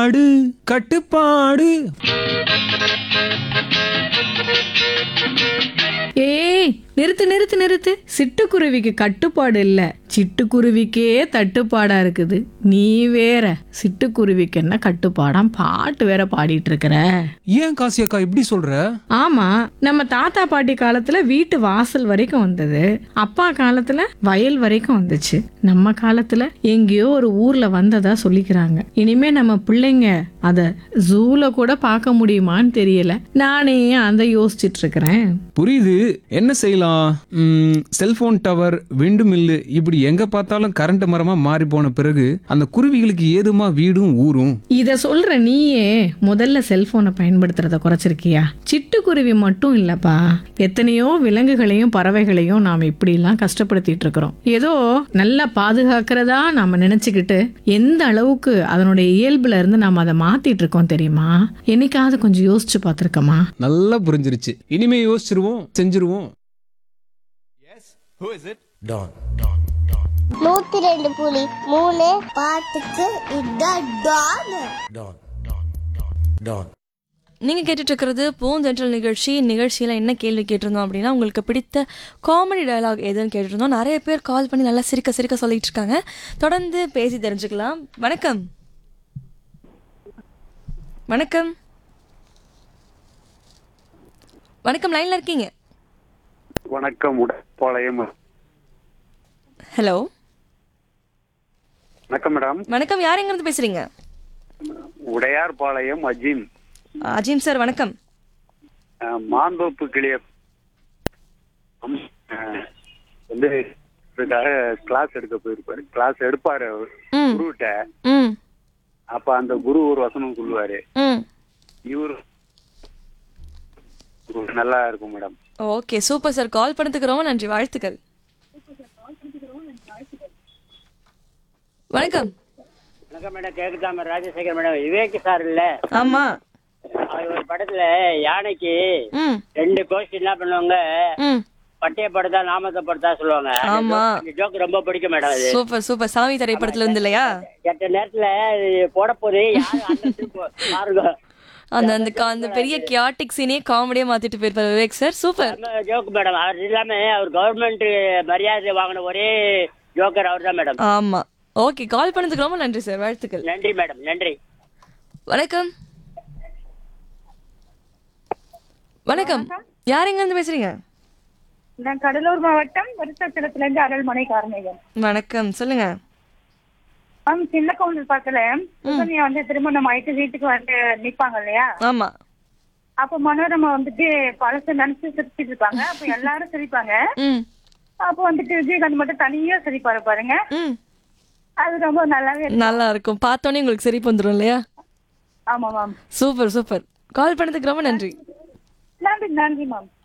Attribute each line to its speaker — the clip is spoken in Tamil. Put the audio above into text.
Speaker 1: கட்டுப்பாடு கட்டுப்பாடு
Speaker 2: ஏய் நிறுத்து நிறுத்து நிறுத்து சிட்டுக்குருவிக்கு கட்டுப்பாடு இல்ல சிட்டுக்குருவிக்கே தட்டுப்பாடா இருக்குது நீ வேற சிட்டுக்குருவிக்கு என்ன கட்டுப்பாடாம் பாட்டு வேற பாடிட்டு இருக்கிற
Speaker 1: ஏன் காசி அக்கா இப்படி சொல்ற
Speaker 2: ஆமா நம்ம தாத்தா பாட்டி காலத்துல வீட்டு வாசல் வரைக்கும் வந்தது அப்பா காலத்துல வயல் வரைக்கும் வந்துச்சு நம்ம காலத்துல எங்கேயோ ஒரு ஊர்ல வந்ததா சொல்லிக்கிறாங்க இனிமே நம்ம பிள்ளைங்க அத ஜூல கூட பார்க்க முடியுமான்னு தெரியல நானே அந்த யோசிச்சிட்டு இருக்கிறேன்
Speaker 1: புரியுது என்ன செய்யலாம் ம், செல்போன் டவர் விண்டு மில்லு இப்படி எங்க பார்த்தாலும் கரண்ட் மரமா மாறி போன பிறகு அந்த குருவிகளுக்கு ஏதுமா வீடும் ஊரும்
Speaker 2: இத சொல்ற நீயே முதல்ல செல்போனை பயன்படுத்துறத குறைச்சிருக்கியா சிட்டுக்குருவி மட்டும் இல்லப்பா எத்தனையோ விலங்குகளையும் பறவைகளையும் நாம இப்படி எல்லாம் கஷ்டப்படுத்திட்டு இருக்கிறோம் ஏதோ நல்லா பாதுகாக்கிறதா நாம நினைச்சுக்கிட்டு எந்த அளவுக்கு அதனுடைய இயல்புல இருந்து நாம அதை மாத்திட்டு இருக்கோம் தெரியுமா என்னைக்காவது கொஞ்சம் யோசிச்சு பார்த்திருக்கமா
Speaker 1: நல்லா புரிஞ்சிருச்சு இனிமே யோசிச்சிருவோம் செஞ்சிருவோம்
Speaker 3: Don.
Speaker 4: நூத்தி ரெண்டு புலி மூணு பாட்டுக்கு இதான் டான்
Speaker 3: Don. Don.
Speaker 5: நீங்க கேட்டுட்டு இருக்கிறது பூந்தென்றல் நிகழ்ச்சி நிகழ்ச்சியில என்ன கேள்வி கேட்டிருந்தோம் அப்படின்னா உங்களுக்கு பிடித்த காமெடி டயலாக் எதுன்னு கேட்டிருந்தோம் நிறைய பேர் கால் பண்ணி நல்லா சிரிக்க சிரிக்க சொல்லிட்டு இருக்காங்க தொடர்ந்து பேசி தெரிஞ்சுக்கலாம் வணக்கம் வணக்கம் வணக்கம் லைன்ல இருக்கீங்க
Speaker 6: வணக்கம் உடப்பாளையம்
Speaker 5: ஹலோ
Speaker 6: வணக்கம் மேடம்
Speaker 5: வணக்கம் யார் எங்க இருந்து பேசுறீங்க
Speaker 6: உடையார்பாளையம் அஜீம்
Speaker 5: அஜீம் சார் வணக்கம்
Speaker 6: அஹ், மாந்தோப்பு கிளிய அஹ், வந்து இதுக்காக கிளாஸ் எடுக்க போயிருப்பாரு கிளாஸ் எடுப்பாரு அவர்
Speaker 5: ம்
Speaker 6: குருகிட்ட
Speaker 5: ம்
Speaker 6: அப்ப அந்த குரு ஒரு வசனம் சொல்லுவாரு
Speaker 5: ம்
Speaker 6: இவர் நல்லா இருக்கும் madam
Speaker 5: okay super sir call பண்ணதுக்கு ரொம்ப நன்றி வாழ்த்துக்கள் வணக்கம்
Speaker 7: வணக்கம் மேடம் கேக்குதா madam Rajasekhar madam Vivek sir இல்ல
Speaker 5: ஆமா
Speaker 7: அவர் ஒரு படத்துல யானைக்கு
Speaker 5: ம்
Speaker 7: ரெண்டு கோஷ்டி என்ன பண்ணுவாங்க
Speaker 5: ம்
Speaker 7: பட்டைய படுத்தா நாமத்தை படுத்தா சொல்லுவாங்க
Speaker 5: ஆமா.
Speaker 7: இந்த ஜோக் ரொம்ப பிடிக்கும் மேடம் அது
Speaker 5: சூப்பர் சூப்பர் சாமி திரைப்படத்துல இருந்து இல்லையா
Speaker 7: கெட்ட நேரத்துல இது போட போது யாரு அந்த திருப்ப பாருங்க
Speaker 5: அந்த அந்த கா- அந்த பெரிய கியாட்டிக் சீனே காமெடியா மாத்திட்டு போயிருப்பாரு Vivek sir super
Speaker 7: joke madam அவர் இல்லாம அவர் கவர்மெண்ட் மரியாதை வாங்கின ஒரே ஜோக்கர் அவர் தான் மேடம்
Speaker 5: ஆமா ஓகே கால் பண்ணதுக்கு ரொம்ப நன்றி சார் வாழ்த்துக்கள்
Speaker 7: நன்றி மேடம் நன்றி
Speaker 5: வணக்கம் வணக்கம் யார் எங்க இருந்து பேசுறீங்க
Speaker 8: நான் கடலூர் மாவட்டம் விருத்தாச்சலத்துல இருந்து அருள்மனை கார்மேகன்
Speaker 5: வணக்கம் சொல்லுங்க
Speaker 8: மேம் சின்ன கவுண்டர் பக்கத்துல சுகன்யா வந்து திருமணம் ஆயிட்டு வீட்டுக்கு வந்து நிப்பாங்க இல்லையா
Speaker 5: ஆமா
Speaker 8: அப்ப மனோரமா வந்துட்டு பழச நினைச்சு சிரிச்சிட்டு இருப்பாங்க அப்ப எல்லாரும் சிரிப்பாங்க
Speaker 5: ம்
Speaker 8: அப்ப வந்துட்டு விஜயகாந்த் மட்டும் தனியா சிரிப்பாரு பாருங்க
Speaker 5: ம்
Speaker 8: அது ரொம்ப நல்லாவே இருக்கு.
Speaker 5: நல்லா இருக்கும் பார்த்தோன்னே உங்களுக்கு சிரிப்பு வந்துடும் இல்லையா
Speaker 8: ஆமா மேம்
Speaker 5: சூப்பர் சூப்பர் கால் பண்ணதுக்கு ரொம்ப நன்றி
Speaker 8: நன்றி நன்றி மேம்